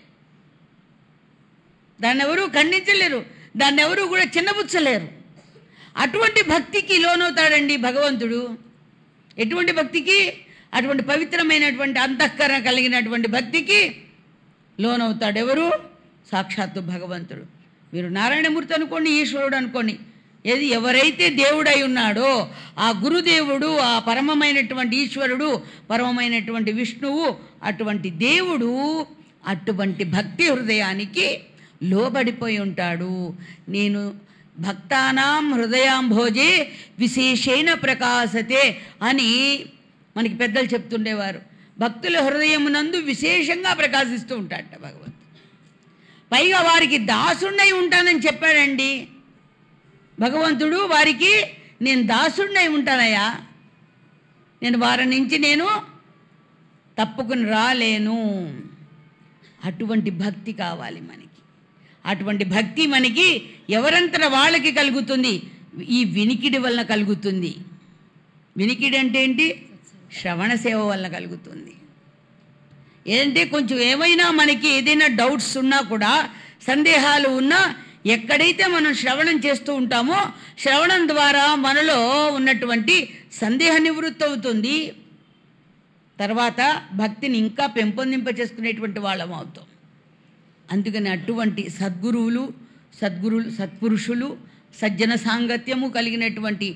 దాన్ని ఎవరు ఖండించలేరు దాన్ని ఎవరు కూడా చిన్నబుచ్చలేరు అటువంటి భక్తికి లోనవుతాడండి భగవంతుడు ఎటువంటి భక్తికి అటువంటి పవిత్రమైనటువంటి అంతఃకరణ కలిగినటువంటి భక్తికి లోనవుతాడు ఎవరు సాక్షాత్తు భగవంతుడు మీరు నారాయణమూర్తి అనుకోండి ఈశ్వరుడు అనుకోండి ఏది ఎవరైతే దేవుడై ఉన్నాడో ఆ గురుదేవుడు ఆ పరమమైనటువంటి ఈశ్వరుడు పరమమైనటువంటి విష్ణువు అటువంటి దేవుడు అటువంటి భక్తి హృదయానికి లోబడిపోయి ఉంటాడు నేను భక్తానాం హృదయాంభోజే విశేషేణ ప్రకాశతే అని మనకి పెద్దలు చెప్తుండేవారు భక్తుల హృదయమునందు విశేషంగా ప్రకాశిస్తూ ఉంటాడట భగవంతుడు పైగా వారికి దాసుండై ఉంటానని చెప్పాడండి భగవంతుడు వారికి నేను దాసుండై ఉంటానయ్యా నేను వారి నుంచి నేను తప్పుకుని రాలేను అటువంటి భక్తి కావాలి మనకి అటువంటి భక్తి మనకి ఎవరంతట వాళ్ళకి కలుగుతుంది ఈ వినికిడి వలన కలుగుతుంది వినికిడి అంటే ఏంటి శ్రవణ సేవ వలన కలుగుతుంది ఏంటంటే కొంచెం ఏమైనా మనకి ఏదైనా డౌట్స్ ఉన్నా కూడా సందేహాలు ఉన్నా ఎక్కడైతే మనం శ్రవణం చేస్తూ ఉంటామో శ్రవణం ద్వారా మనలో ఉన్నటువంటి సందేహ నివృత్తి అవుతుంది తర్వాత భక్తిని ఇంకా పెంపొందింప చేసుకునేటువంటి వాళ్ళం అవుతాం అందుకని అటువంటి సద్గురువులు సద్గురులు సత్పురుషులు సజ్జన సాంగత్యము కలిగినటువంటి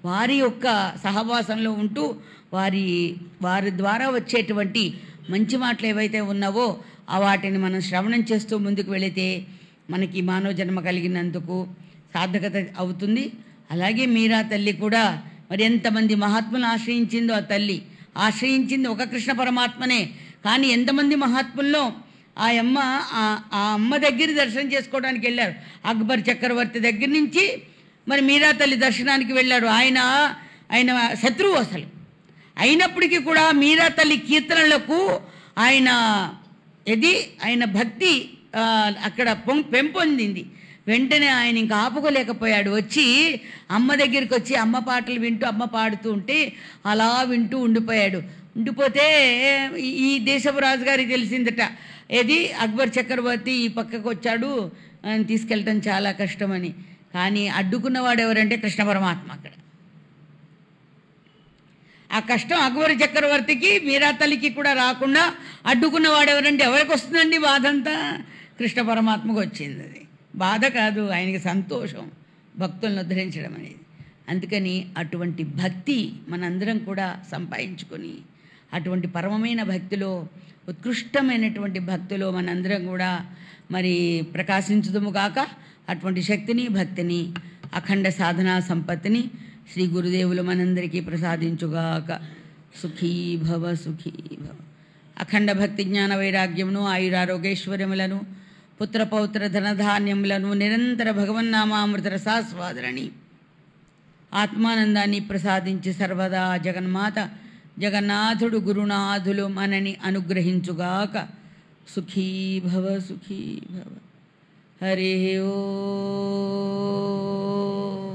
వారి యొక్క సహవాసంలో ఉంటూ వారి వారి ద్వారా వచ్చేటువంటి మంచి మాటలు ఏవైతే ఉన్నావో ఆ వాటిని మనం శ్రవణం చేస్తూ ముందుకు వెళితే మనకి మానవ జన్మ కలిగినందుకు సార్థకత అవుతుంది అలాగే మీరా తల్లి కూడా మరి ఎంతమంది మహాత్ములను ఆశ్రయించిందో ఆ తల్లి ఆశ్రయించింది ఒక కృష్ణ పరమాత్మనే కానీ ఎంతమంది మహాత్ముల్లో ఆ అమ్మ ఆ- ఆ అమ్మ దగ్గర దర్శనం చేసుకోవడానికి వెళ్ళారు అక్బర్ చక్రవర్తి దగ్గర నుంచి మరి మీరా తల్లి దర్శనానికి వెళ్ళారు ఆయన ఆయన శత్రువు అసలు అయినప్పటికీ కూడా మీరా తల్లి కీర్తనలకు ఆయన ఇది ఆయన భక్తి ఆ, అక్కడ పొం పెంపొందింది వెంటనే ఆయన ఇంకా ఆపుకోలేకపోయాడు వచ్చి అమ్మ దగ్గరికి వచ్చి అమ్మ పాటలు వింటూ అమ్మ పాడుతూ ఉంటే అలా వింటూ ఉండిపోయాడు ఉండిపోతే ఈ- ఈ దేశపు రాజుగారికి తెలిసిందట ఏది అక్బర్ చక్రవర్తి ఈ పక్కకు వచ్చాడు ఆయన తీసుకెళ్ళటం చాలా కష్టమని కానీ అడ్డుకున్నవాడు ఎవరంటే కృష్ణ పరమాత్మ అక్కడ ఆ కష్టం అక్బర్ చక్రవర్తికి మీరా తల్లికి కూడా రాకుండా అడ్డుకున్నవాడు ఎవరంటే ఎవరికి వస్తుందండి బాధ అంతా కృష్ణ పరమాత్మకు వచ్చింది అది బాధ కాదు ఆయనకి సంతోషం భక్తులను ఉద్ధరించడం అనేది అందుకని అటువంటి భక్తి మనందరం కూడా సంపాదించుకొని అటువంటి పరమమైన భక్తిలో ఉత్కృష్టమైనటువంటి భక్తిలో మనందరం కూడా మరి ప్రకాశించుదుము కాక అటువంటి శక్తిని భక్తిని అఖండ సాధనా సంపత్తిని శ్రీ గురుదేవులు మనందరికీ ప్రసాదించుగాక సుఖీ భవ సుఖీ భవ అఖండ భక్తి జ్ఞాన వైరాగ్యమును ఆయురారోగ్యైశ్వర్యములను పుత్రపౌత్ర ధనధాన్యములను నిరంతర భగవన్నామామృత రసాస్వాదరణి ఆత్మానందాన్ని ప్రసాదించి సర్వదా జగన్మాత జగన్నాథుడు గురునాథులు మనని అనుగ్రహించుగాక సుఖీ భవ సుఖీ భవ హరి ఓ